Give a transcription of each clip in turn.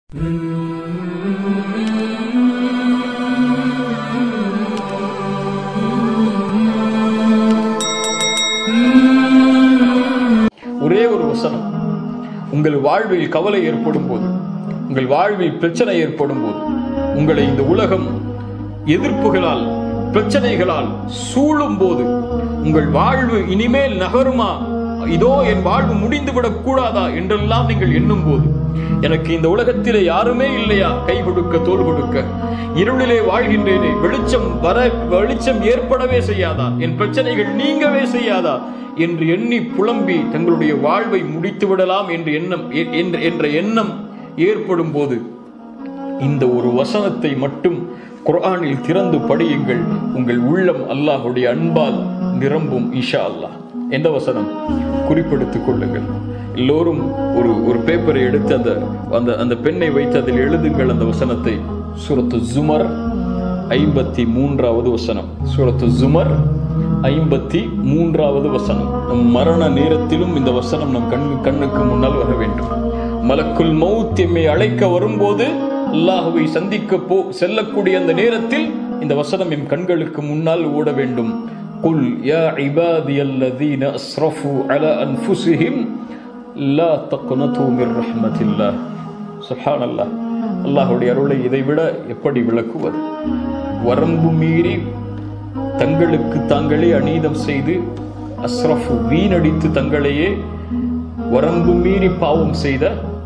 ஒரே ஒரு வசனம் உங்கள் வாழ்வில் கவலை ஏற்படும் போது உங்கள் வாழ்வில் பிரச்சனை ஏற்படும் போது உங்களை இந்த உலகம் எதிர்ப்புகளால் பிரச்சனைகளால் சூழும் போது உங்கள் வாழ்வு இனிமேல் நகருமா இதோ என் வாழ்வு முடிந்துவிடக் கூடாதா என்றெல்லாம் நீங்கள் எண்ணும் போது எனக்கு இந்த உலகத்திலே யாருமே இல்லையா கை கொடுக்க தோல் கொடுக்க இருளிலே வாழ்கின்றேனே வெளிச்சம் வர வெளிச்சம் ஏற்படவே செய்யாதா என் பிரச்சனைகள் நீங்கவே செய்யாதா என்று எண்ணி புலம்பி தங்களுடைய வாழ்வை முடித்து விடலாம் என்று எண்ணம் எ- என்ற- என்ற எண்ணம் ஏற்படும் போது இந்த ஒரு வசனத்தை மட்டும் குர்ஆனில் திறந்து படியுங்கள் உங்கள் உள்ளம் அல்லாஹ்வுடைய அன்பால் நிரம்பும் இஷா அல்லாஹ் எந்த வசனம் குறிப்பெடுத்துக் கொள்ளுங்கள் எல்லோரும் ஒரு ஒரு பேப்பரை எடுத்து அந்த அந்த அந்த பெண்ணை வைத்து அதில் எழுதுங்கள் அந்த வசனத்தை சூரத்து ஜுமர் ஐம்பத்தி மூன்றாவது வசனம் சூரத்து ஜுமர் ஐம்பத்தி மூன்றாவது வசனம் நம் மரண நேரத்திலும் இந்த வசனம் நம் கண் கண்ணுக்கு முன்னால் வர வேண்டும் மலக்குல் மௌத் எம்மை அழைக்க வரும்போது அல்லாஹுவை சந்திக்க போ செல்லக்கூடிய அந்த நேரத்தில் இந்த வசனம் எம் கண்களுக்கு முன்னால் ஓட வேண்டும் குல் யா இபாதியல்லதீன அஸ்ரஃபு அலா அன்ஃபுஸிஹிம் லா தக்னது மிர் ரஹ்மத்தில்லாஹ் சுப்ஹானல்லாஹ் அல்லாஹ்வுடைய அருளை இதைவிட எப்படி விளக்குவது வரம்பு மீறி தங்களுக்கு தாங்களே அநீதம் செய்து அஸ்ரஃபு வீணடித்து தங்களையே வரம்பு மீறி பாவம் செய்த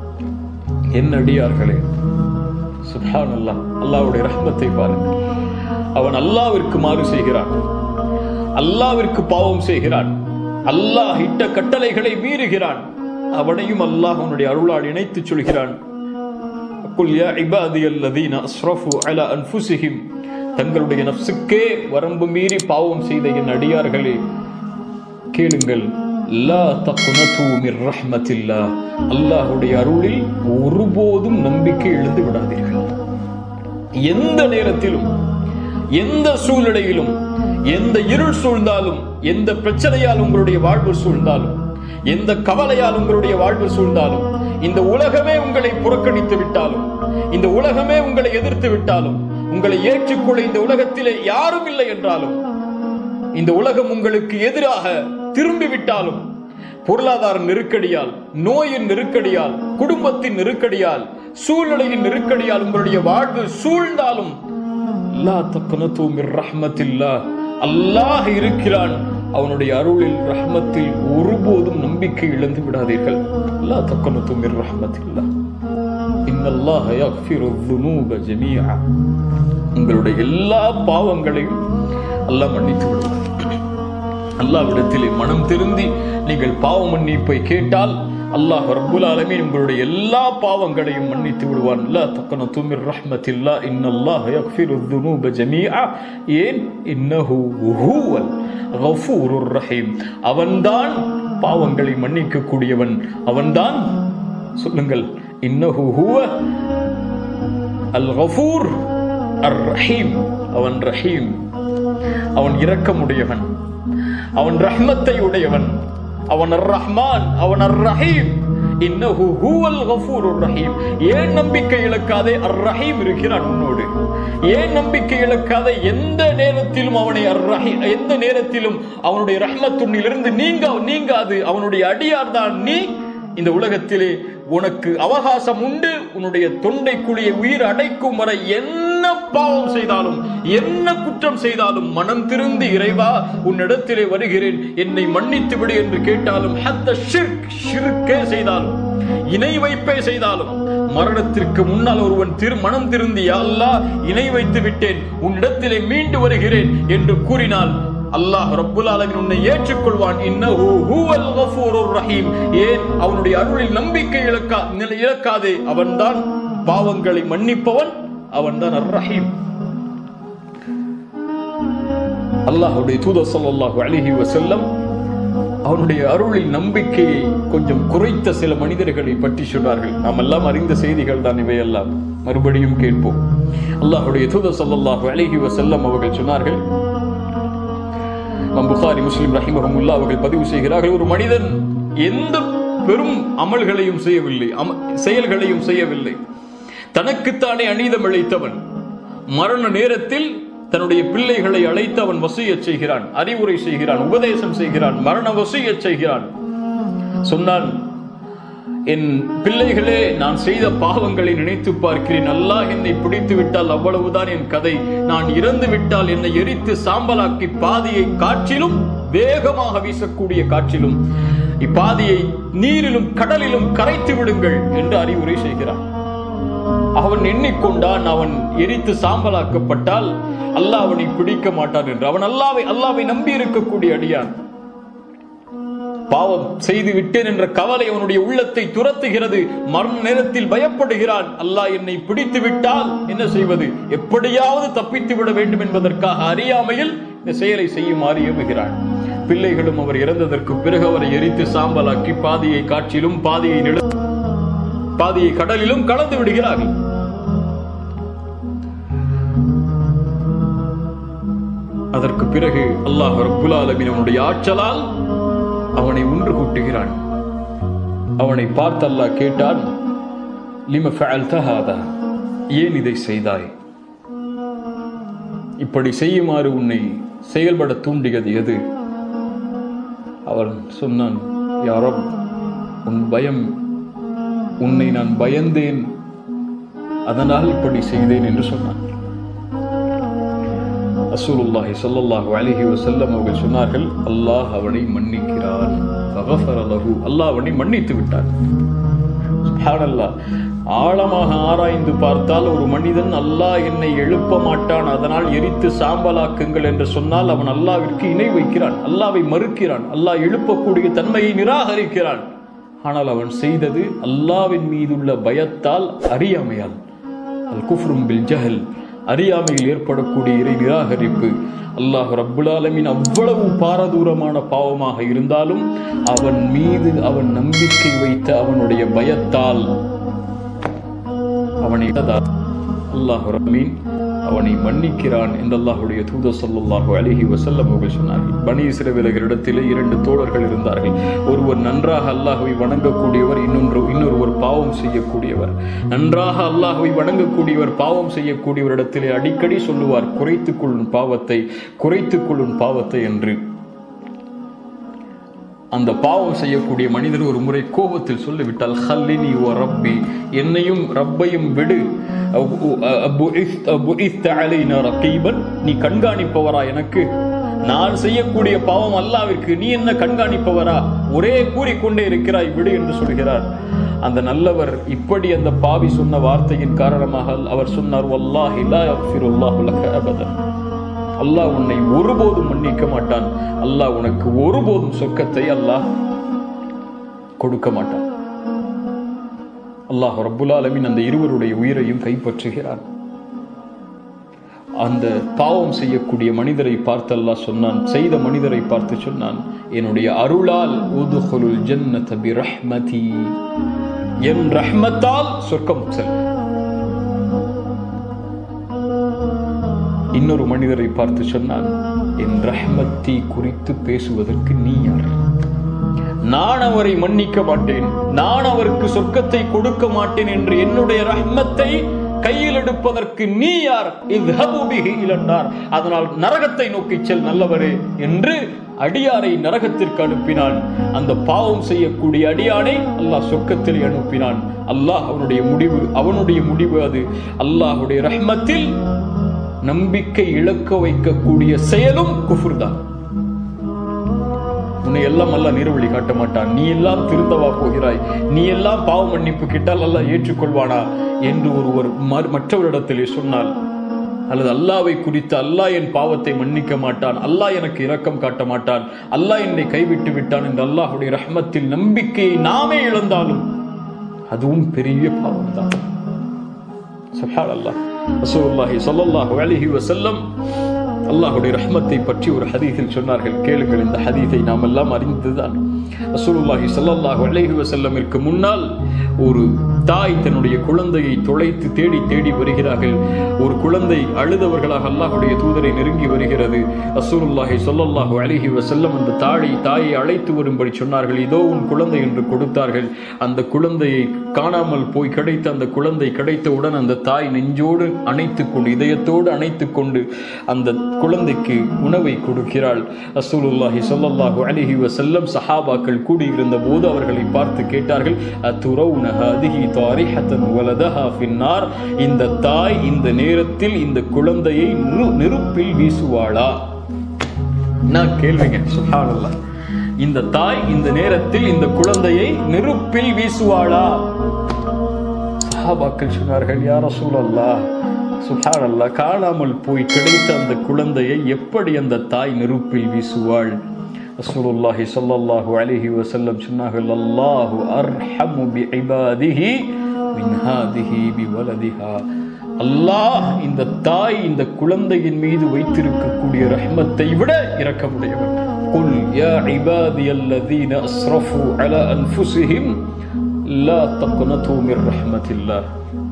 என் அடியார்களே சுப்ஹான் அல்லாஹ் அல்லாஹ்வுடைய ரஹ்மத்தை பாருங்கள் அவன் அல்லாவிற்கு மாறு செய்கிறான் அல்லாவிற்கு பாவம் செய்கிறான் அல்லாஹ் இட்ட கட்டளைகளை மீறுகிறான் அவனையும் அல்லாஹ் அவனுடைய அருளால் இணைத்துச் சொல்கிறான் குல் யா இபாதியல்லதீன அஸ்ரஃபு அலா அன்ஃபுஸிஹிம் தங்களுடைய நஃப்ஸுக்கே வரம்பு மீறி பாவம் செய்த என் அடியார்களே கேளுங்கள் லா தக்னது மிர் ரஹ்மத்தில்லா அல்லாஹ்வுடைய அருளில் ஒருபோதும் நம்பிக்கை இழந்து விடாதீர்கள் எந்த நேரத்திலும் எந்த சூழ்நிலையிலும் எந்த இருள் சூழ்ந்தாலும் எந்த பிரச்சனையால் உங்களுடைய வாழ்வு சூழ்ந்தாலும் எந்த கவலையால் உங்களுடைய வாழ்வு சூழ்ந்தாலும் இந்த உலகமே உங்களை புறக்கணித்து விட்டாலும் இந்த உலகமே உங்களை எதிர்த்து விட்டாலும் உங்களை ஏற்றுக்கொள்ள இந்த உலகத்திலே யாரும் இல்லை என்றாலும் இந்த உலகம் உங்களுக்கு எதிராக திரும்பிவிட்டாலும் பொருளாதார நெருக்கடியால் நோயின் நெருக்கடியால் குடும்பத்தின் நெருக்கடியால் சூழ்நிலையின் நெருக்கடியால் உங்களுடைய வாழ்வு சூழ்ந்தாலும் லா தக்னது மிர் ரஹ்மத்தில்லாஹ் அல்லாஹ் இருக்கிறான் அவனுடைய அருளில் ரஹ்மத்தில் ஒருபோதும் நம்பிக்கை இழந்து விடாதீர்கள் லா தக்னது மிர் ரஹ்மத்தில்லாஹ் இன்னல்லாஹ யக்ஃபிரு ذுனூப ஜமீஆ உங்களுடைய எல்லா பாவங்களையும் அல்லாஹ் மன்னித்து விடுவார் அல்லாஹ்விடத்திலே மனம் திருந்தி நீங்கள் பாவ மன்னிப்பை கேட்டால் அல்லாஹ் ரப்புல் ஆலமீன் உங்களுடைய எல்லா பாவங்களையும் மன்னித்து விடுவான் லா தக்னது மிர் ரஹ்மத்தில்லா இன்னல்லாஹ யக்ஃபிரு ذுனூப ஜமீஆ ஏன் இன்னஹு ஹுவல் கஃபூருர் ரஹீம் அவன்தான் பாவங்களை மன்னிக்க கூடியவன் அவன்தான் சொல்லுங்கள் இன்னஹு ஹுவ அல் கஃபூர் அர் ரஹீம் அவன் ரஹீம் அவன் இரக்கமுடையவன் அவன் ரஹ்மத்தை உடையவன் அவன் அர் ரஹ்மான் அவன் அர் ரஹீம் இன்னஹு ஹுவல் கஃபூருர் ரஹீம் ஏன் நம்பிக்கை இழக்காதே அர் ரஹீம் இருக்கிறான் உன்னோடு ஏன் நம்பிக்கை இழக்காதே எந்த நேரத்திலும் அவனை அர் ரஹீம் எந்த நேரத்திலும் அவனுடைய ரஹ்மத்துன்னிலிருந்து நீங்க நீங்காது அவனுடைய அடியார் தான் நீ இந்த உலகத்திலே உனக்கு அவகாசம் உண்டு உன்னுடைய தொண்டை குழியை உயிர் அடைக்கும் வரை என்ன பாவம் செய்தாலும் என்ன குற்றம் செய்தாலும் மனம் திருந்தி இறைவா உன்னிடத்திலே வருகிறேன் என்னை மன்னித்து விடு என்று கேட்டாலும் ஹத்த ஷிர்க் ஷிர்கே செய்தாலும் இணை வைப்பே செய்தாலும் மரணத்திற்கு முன்னால் ஒருவன் திரு மனம் திருந்தி "யா அல்லாஹ் இணை வைத்து விட்டேன் உன்னிடத்திலே மீண்டு வருகிறேன் என்று கூறினால் அல்லாஹ் ரப்புல் ஆலமீன் உன்னை ஏற்றுக்கொள்வான் இன்னஹு ஹுவல் கஃபூருர் ரஹீம் ஏன் அவனுடைய அருளில் நம்பிக்கை இழக்கா நிலை இழக்காதே அவன்தான் பாவங்களை மன்னிப்பவன் அவன்தான் அர் ரஹீம் அல்லாஹ்வுடைய தூதர் ஸல்லல்லாஹு அலைஹி வஸல்லம் அவனுடைய அருளில் நம்பிக்கையை கொஞ்சம் குறைத்த சில மனிதர்களை பற்றி சொன்னார்கள் நாம் எல்லாம் அறிந்த செய்திகள் தான் இவையெல்லாம் மறுபடியும் கேட்போம் அல்லாஹ்வுடைய தூதர் ஸல்லல்லாஹு அலைஹி வஸல்லம் அவர்கள் சொன்னார்கள் இமாம் புகாரி முஸ்லிம் ரஹிமஹமுல்லா அவர்கள் பதிவு செய்கிறார்கள் ஒரு மனிதன் எந்த பெரும் அமல்களையும் செய்யவில்லை அம- செயல்களையும் செய்யவில்லை தனக்குத்தானே அநீதம் இழைத்தவன் மரண நேரத்தில் தன்னுடைய பிள்ளைகளை அழைத்து அவன் வசியச் செய்கிறான் அறிவுரை செய்கிறான் உபதேசம் செய்கிறான் மரண வசியச் செய்கிறான் சொன்னான் என் பிள்ளைகளே நான் செய்த பாவங்களை நினைத்து பார்க்கிறேன் அல்லாஹ் என்னை பிடித்து விட்டால் அவ்வளவுதான் என் கதை நான் இறந்து விட்டால் என்னை எரித்து சாம்பலாக்கி பாதியை காற்றிலும் வேகமாக வீசக்கூடிய காற்றிலும் இப்பாதியை நீரிலும் கடலிலும் கரைத்து விடுங்கள் என்று அறிவுரை செய்கிறான் அவன் எண்ணிக்கொண்டான் அவன் எரித்து சாம்பலாக்கப்பட்டால் அல்லாஹ் அவனை பிடிக்க மாட்டான் என்று அவன் அல்லாவை அல்லாவை நம்பி இருக்கக்கூடிய அடியான் பாவம் செய்து விட்டேன் என்ற கவலை அவனுடைய உள்ளத்தை துரத்துகிறது மரண நேரத்தில் பயப்படுகிறான் அல்லாஹ் என்னை பிடித்து விட்டால் என்ன செய்வது எப்படியாவது தப்பித்து விட வேண்டும் என்பதற்காக அறியாமையில் இந்த செயலை செய்யுமாறு ஏவுகிறான் பிள்ளைகளும் அவர் இறந்ததற்கு பிறகு அவரை எரித்து சாம்பலாக்கி பாதியை காற்றிலும் பாதியை நில பாதியை கடலிலும் கலந்து விடுகிறார்கள் அதற்கு பிறகு அல்லாஹ் ரப்புல் ஆலமீன் அவனுடைய ஆற்றலால் அவனை ஒன்று கூட்டுகிறான் அவனை பார்த்து அல்லாஹ் கேட்டான் லிம ஃபஅல்த ஹாதா ஏன் இதை செய்தாய் இப்படி செய்யுமாறு உன்னை செயல்பட தூண்டியது எது அவன் சொன்னான் யாரப் உன் பயம் உன்னை நான் பயந்தேன் அதனால் இப்படி செய்தேன் என்று சொன்னான் ரசூலுல்லாஹி ஸல்லல்லாஹு அலைஹி வஸல்லம் அவர்கள் சொன்னார்கள் அல்லாஹ் அவனை மன்னிக்கிறான் ஃபகஃபர லஹு அல்லாஹ் அவனை மன்னித்து விட்டான் சுப்ஹானல்லாஹ் ஆழமாக ஆராய்ந்து பார்த்தால் ஒரு மனிதன் அல்லாஹ் என்னை எழுப்ப மாட்டான் அதனால் எரித்து சாம்பலாக்குங்கள் என்று சொன்னால் அவன் அல்லாவிற்கு இணை வைக்கிறான் அல்லாவை மறுக்கிறான் அல்லாஹ் எழுப்பக்கூடிய தன்மையை நிராகரிக்கிறான் ஆனால் அவன் செய்தது அல்லாவின் மீதுள்ள பயத்தால் அறியாமையால் அல் குஃப்ரும் பில் ஜஹல் அறியாமையில் ஏற்படக்கூடிய இறை நிராகரிப்பு அல்லாஹ் ரப்புல் ஆலமீன் அவ்வளவு பாரதூரமான பாவமாக இருந்தாலும் அவன் மீது அவன் நம்பிக்கை வைத்த அவனுடைய பயத்தால் அவனை அல்லாஹ் ரமீன் அவனை மன்னிக்கிறான் என்று அல்லாஹுடைய தூதர் ஸல்லல்லாஹு அலைஹி வஸல்லம் அவர்கள் சொன்னார்கள் பனி இஸ்ரவேலர்களிடத்திலே இரண்டு தோழர்கள் இருந்தார்கள் ஒருவர் நன்றாக அல்லாஹ்வை வணங்கக்கூடியவர் இன்னொன்று இன்னொருவர் பாவம் செய்யக்கூடியவர் நன்றாக அல்லாஹ்வை வணங்கக்கூடியவர் பாவம் செய்யக்கூடியவரிடத்திலே அடிக்கடி சொல்லுவார் குறைத்துக் கொள்ளும் பாவத்தை குறைத்துக் கொள்ளும் பாவத்தை என்று அந்த பாவம் செய்யக்கூடிய மனிதர் ஒரு முறை கோபத்தில் சொல்லிவிட்டால் ஹல்லினி ஓ ரப்பி என்னையும் ரப்பையும் விடு ரகீபன் நீ கண்காணிப்பவரா எனக்கு நான் செய்யக்கூடிய பாவம் அல்லாவிற்கு நீ என்ன கண்காணிப்பவரா ஒரே கூறிக்கொண்டே இருக்கிறாய் விடு என்று சொல்கிறார் அந்த நல்லவர் இப்படி அந்த பாவி சொன்ன வார்த்தையின் காரணமாக அவர் சொன்னார் வல்லாஹி லா யக்ஃபிருல்லாஹு லக அபதன் அல்லாஹ் உன்னை ஒருபோதும் மன்னிக்க மாட்டான் அல்லாஹ் உனக்கு ஒருபோதும் சொர்க்கத்தை அல்லாஹ் கொடுக்க மாட்டான் அல்லாஹ் ரப்புல் ஆலமீன் அந்த இருவருடைய உயிரையும் கைப்பற்றுகிறான் அந்த பாவம் செய்யக்கூடிய மனிதரை பார்த்து அல்லாஹ் சொன்னான் செய்த மனிதரை பார்த்து சொன்னான் என்னுடைய அருளால் உதுகுலுல் ஜன்னத பிரஹ்மதி என் ரஹ்மத்தால் சொர்க்கம் செல் இன்னொரு மனிதரை பார்த்து சொன்னான் என் ரஹ்மத்தை குறித்து பேசுவதற்கு நீ யார் நான் அவரை மன்னிக்க மாட்டேன் நான் அவருக்கு சொர்க்கத்தை கொடுக்க மாட்டேன் என்று என்னுடைய ரஹ்மத்தை கையில் எடுப்பதற்கு நீ யார் இலண்டார் அதனால் நரகத்தை நோக்கி செல் நல்லவரே என்று அடியாரை நரகத்திற்கு அனுப்பினான் அந்த பாவம் செய்யக்கூடிய அடியானை அல்லாஹ் சொர்க்கத்தில் அனுப்பினான் அல்லாஹ் அவனுடைய முடிவு அவனுடைய முடிவு அது அல்லாஹுடைய ரஹ்மத்தில் நம்பிக்கை இழக்க வைக்கக்கூடிய செயலும் குஃபுர் தான் உன்னை எல்லாம் அல்ல நீர்வழி காட்ட மாட்டான் நீ எல்லாம் திருந்தவா போகிறாய் நீ எல்லாம் பாவ மன்னிப்பு கிட்டால் அல்ல ஏற்றுக்கொள்வானா என்று ஒருவர் மற்றவரிடத்திலே சொன்னால் அல்லது அல்லாவை குறித்து அல்லாஹ் என் பாவத்தை மன்னிக்க மாட்டான் அல்லாஹ் எனக்கு இரக்கம் காட்ட மாட்டான் அல்லாஹ் என்னை கைவிட்டு விட்டான் என்று அல்லாஹுடைய ரஹ்மத்தில் நம்பிக்கையை நாமே இழந்தாலும் அதுவும் பெரிய பாவம் தான் சுப்ஹான் அல்லாஹ் ரசூலுல்லாஹி ஸல்லல்லாஹு அலைஹி வஸல்லம் அல்லாஹ்வுடைய ரஹ்மத்தை பற்றி ஒரு ஹதீஸில் சொன்னார்கள் கேளுங்கள் இந்த ஹதீஸை நாம் எல்லாம் அறிந்ததுதான் ரசூலுல்லாஹி ஸல்லல்லாஹு அலைஹி வஸல்லமிற்கு முன்னால் ஒரு தாய் தன்னுடைய குழந்தையை தொலைத்து தேடி தேடி வருகிறார்கள் ஒரு குழந்தை அழுதவர்களாக அல்லாஹுடைய தூதரை நெருங்கி வருகிறது ரசூலுல்லாஹி ஸல்லல்லாஹு அலைஹி வஸல்லம் அந்த தாயை தாயை அழைத்து வரும்படி சொன்னார்கள் இதோ உன் குழந்தை என்று கொடுத்தார்கள் அந்த குழந்தையை காணாமல் போய் கிடைத்த அந்த குழந்தை கிடைத்தவுடன் அந்த தாய் நெஞ்சோடு அணைத்துக் கொண்டு இதயத்தோடு அணைத்துக் கொண்டு அந்த குழந்தைக்கு உணவை கொடுக்கிறாள் ரசூலுல்லாஹி ஸல்லல்லாஹு அலைஹி வஸல்லம் சஹாபாக்கள் கூடியிருந்த போது அவர்களை பார்த்து கேட்டார்கள் அத்துரவுன ஹாதிஹி தாரிஹத்தன் வலதஹா ஃபின்னார் இந்த தாய் இந்த நேரத்தில் இந்த குழந்தையை நிரு- நெருப்பில் வீசுவாளா நான் கேள்விங்க சுப்ஹானல்லாஹ் இந்த தாய் இந்த நேரத்தில் இந்த குழந்தையை நெருப்பில் வீசுவாளா சஹாபாக்கள் சொன்னார்கள் யார் ரசூலல்லாஹ் சுப்ஹானல்லாஹ் காணாமல் போய் கிடைத்த அந்த குழந்தையை எப்படி அந்த தாய் நெருப்பில் வீசுவாள் ரசூலுல்லாஹி ஸல்லல்லாஹு அலைஹி வஸல்லம் சொன்னார்கள் அல்லாஹு அர்ஹமு பிஇபாதிஹி மின் ஹாதிஹி பிவலதிஹா அல்லாஹ் இந்த தாய் இந்த குழந்தையின் மீது வைத்திருக்கக்கூடிய ரஹ்மத்தை விட இரக்கமுடையவர் குல் யா இபாதியல்லதீன அஸ்ரஃபு அலா அன்ஃபுஸிஹிம் லா தக்னது மின் ரஹ்மத்தில்லாஹ்